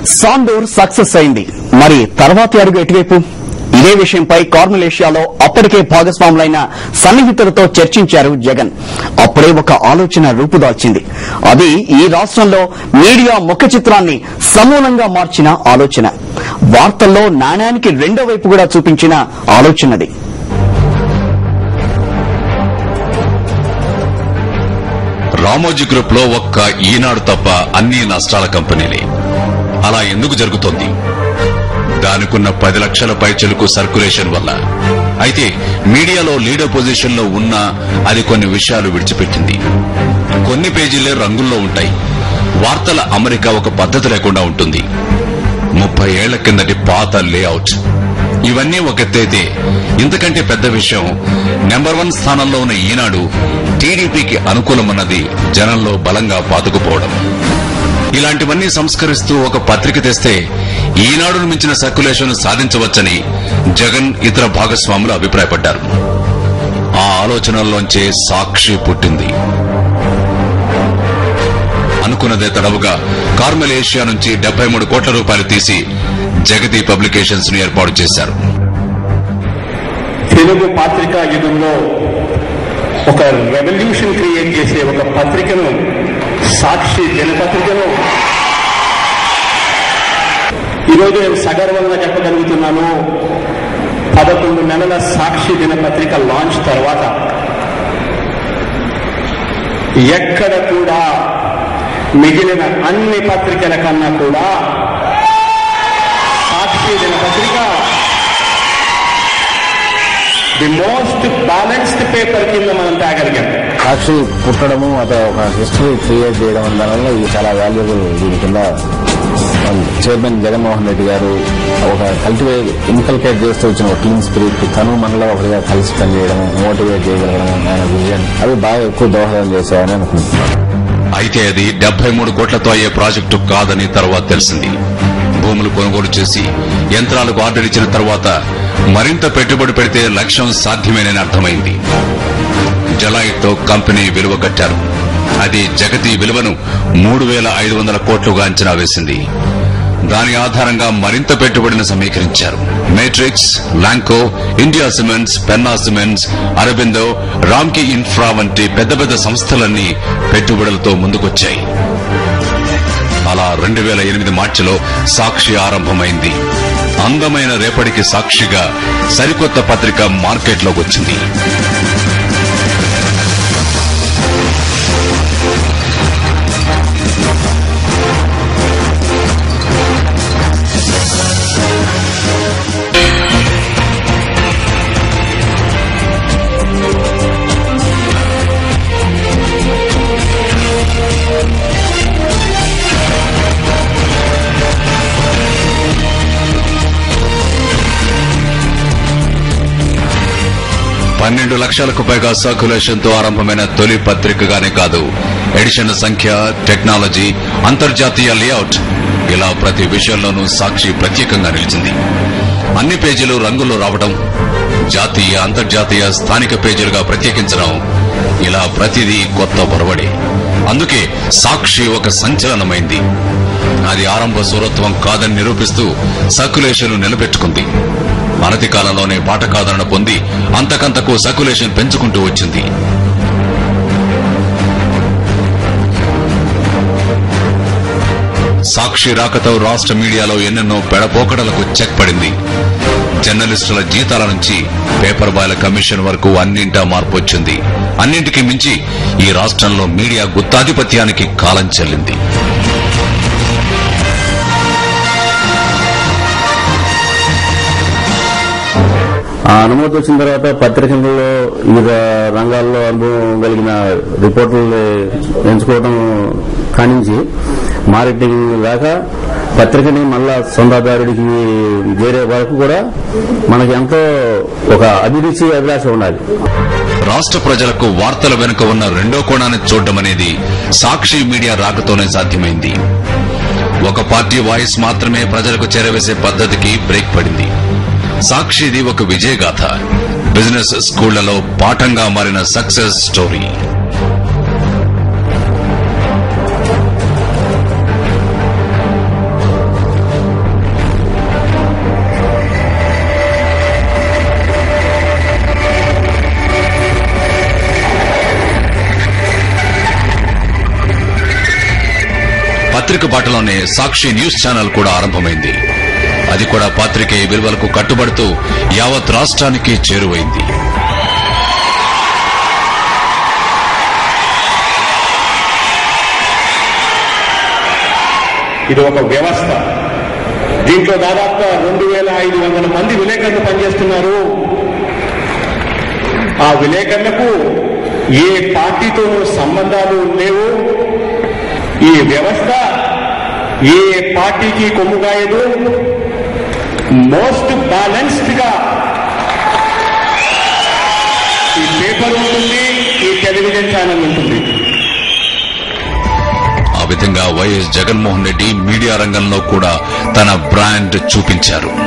Sandur success అయింది మరి తర్వాతి అడుగు ఎటువైపు ఇదే విషయంపై కార్మలేషియాలో అప్పటికే భాగస్వాములైన సన్నిహితులతో చర్చించారు జగన్ అప్పుడే ఒక ఆలోచన రూపుదాల్చింది అది ఈ రాష్ట్రంలో మీడియా ముఖ చిత్రాన్ని సమూలంగా మార్చిన ఆలోచన వార్తల్లో నాణ్యానికి రెండో వైపు కూడా చూపించిన ఆలోచనది రామోజీ గ్రూప్ లో ఒక్క ఈనాడు తప్ప అన్ని నష్టాల కంపెనీలే అలా ఎందుకు జరుగుతోంది దానికున్న పది లక్షల పైచలకు సర్క్యులేషన్ వల్ల అయితే మీడియాలో లీడర్ పొజిషన్ లో ఉన్నా అది కొన్ని విషయాలు విడిచిపెట్టింది కొన్ని పేజీలే రంగుల్లో ఉంటాయి వార్తల అమరిక ఒక పద్ధతి లేకుండా ఉంటుంది ముప్పై ఏళ్ల కిందటి పాత లేఅవుట్ ఇవన్నీ ఒక ఎత్తైతే ఇంతకంటే పెద్ద విషయం నెంబర్ వన్ స్థానంలో ఉన్న ఈనాడు టీడీపీకి అనుకూలమన్నది జనంలో బలంగా పాతుకుపోవడం ఇలాంటివన్నీ సంస్కరిస్తూ ఒక పత్రిక తెస్తే ఈనాడును మించిన సర్క్యులేషన్ సాధించవచ్చని జగన్ ఇతర భాగస్వాములు అభిప్రాయపడ్డారు ఆ ఆలోచనల్లోంచే సాక్షి పుట్టింది అనుకున్నదే తడవుగా కార్మెల్ ఏషియా నుంచి డెబ్బై మూడు కోట్ల రూపాయలు తీసి జగతి పబ్లికేషన్స్ ను ఏర్పాటు చేశారు తెలుగు పాత్రికా యుగంలో ఒక రెవల్యూషన్ క్రియేట్ చేసే ఒక పత్రికను సాక్షి దినపత్రికను ఈరోజు నేను సగర్వంగా చెప్పగలుగుతున్నాను పదకొండు నెలల సాక్షి దినపత్రిక లాంచ్ తర్వాత ఎక్కడ కూడా మిగిలిన అన్ని పత్రికల కన్నా కూడా సాక్షి దినపత్రిక ది మోస్ట్ బ్యాలెన్స్డ్ పేపర్ కింద మనం తేగలిగాం సాక్షి పుట్టడము అదే ఒక హిస్టరీ క్రియేట్ చేయడం దానివల్ల ఇది చాలా వాల్యుబుల్ దీని కింద చైర్మన్ జగన్మోహన్ రెడ్డి గారు ఒక కల్టివేట్ ఇన్కల్కేట్ చేస్తూ వచ్చిన ఒక టీమ్ స్పిరిట్ తను మనలో ఒకటిగా కలిసి పనిచేయడం మోటివేట్ చేయగలగడం ఆయన విజన్ అవి బాగా ఎక్కువ దోహదం చేశాయని అనుకుంటున్నాను అయితే అది డెబ్బై మూడు కోట్లతో అయ్యే ప్రాజెక్టు కాదని తర్వాత తెలిసింది భూములు కొనుగోలు చేసి యంత్రాలకు ఆర్డర్ ఇచ్చిన తర్వాత మరింత పెట్టుబడి పెడితే లక్ష్యం సాధ్యమేనని అర్థమైంది జలాయితో కంపెనీ విలువ కట్టారు అది జగతి విలువను మూడు వేల ఐదు వందల కోట్లుగా అంచనా వేసింది దాని ఆధారంగా మరింత పెట్టుబడిని సమీకరించారు Matrix Lanco India cements Penna cements Aurobindo Ramky infra వంటి పెద్ద పెద్ద సంస్థలన్నీ పెట్టుబడులతో ముందుకొచ్చాయి అలా రెండు వేల ఎనిమిది మార్చిలో సాక్షి ఆరంభమైంది అందమైన రేపటికి సాక్షిగా సరికొత్త పత్రిక మార్కెట్లోకి వచ్చింది పన్నెండు లక్షలకు పైగా సర్క్యులేషన్ తో ఆరంభమైన తొలి పత్రికగానే కాదు ఎడిషన్ సంఖ్య టెక్నాలజీ అంతర్జాతీయ లేఅవుట్ ఇలా ప్రతి విషయంలోనూ సాక్షి ప్రత్యేకంగా నిలిచింది అన్ని పేజీలు రంగుల్లో రావడం జాతీయ అంతర్జాతీయ స్థానిక పేజీలుగా ప్రత్యేకించడం ఇలా ప్రతిదీ కొత్త పొరవడి అందుకే సాక్షి ఒక సంచలనమైంది అది ఆరంభ సూరత్వం కాదని నిరూపిస్తూ సర్క్యులేషన్ నిలబెట్టుకుంది అనతి కాలంలోనే పాఠకాదరణ పొంది అంతకంతకు సర్క్యులేషన్ పెంచుకుంటూ వచ్చింది సాక్షి రాకతో రాష్ట్ర మీడియాలో ఎన్నెన్నో పెడపోకడలకు చెక్ పడింది జర్నలిస్టుల జీతాల నుంచి పేపర్ బాయ్ల కమిషన్ వరకు అన్నింటా మార్పు వచ్చింది అన్నింటికి మించి ఈ రాష్ట్రంలో మీడియా గుత్తాధిపత్యానికి కాలం చెల్లింది ఆ అనుమతి వచ్చిన తర్వాత పత్రికలలో వివిధ రంగాల్లో అనుభవం కలిగిన రిపోర్టర్లు ఎంచుకోవడం కానించి మార్కెటింగ్ దాకా పత్రికని మళ్ళా సొంతదారుడికి చేరే వరకు కూడా మనకి ఎంతో ఒక అభిరుచి అభిలాష ఉండాలి రాష్ట్ర ప్రజలకు వార్తల వెనుక ఉన్న రెండో కోణాన్ని చూడడం అనేది సాక్షి మీడియా రాకతోనే సాధ్యమైంది ఒక పార్టీ వాయిస్ మాత్రమే ప్రజలకు చేరవేసే పద్ధతికి బ్రేక్ పడింది సాక్షిది ఒక విజయగాథ బిజినెస్ స్కూళ్లలో పాఠంగా మారిన సక్సెస్ స్టోరీ పత్రిక బాటలోనే సాక్షి న్యూస్ ఛానల్ కూడా ఆరంభమైంది అది కూడా పాత్రికేయ విలువలకు కట్టుబడుతూ యావత్ రాష్ట్రానికి చేరువైంది ఇది ఒక వ్యవస్థ దీంట్లో దాదాపుగా రెండు వేల ఐదు వందల మంది విలేకరులు పనిచేస్తున్నారు ఆ విలేకరులకు ఏ పార్టీతో సంబంధాలు లేవు ఈ వ్యవస్థ ఏ పార్టీకి కొమ్ముగాయదు మోస్ట్ బ్యాలెన్స్డ్ గా ఈ పేపర్ ఉంటుంది ఈ టెలివిజన్ ఛానల్ ఉంటుంది ఆ విధంగా వైఎస్ జగన్మోహన్ రెడ్డి మీడియా రంగంలో కూడా తన బ్రాండ్ చూపించారు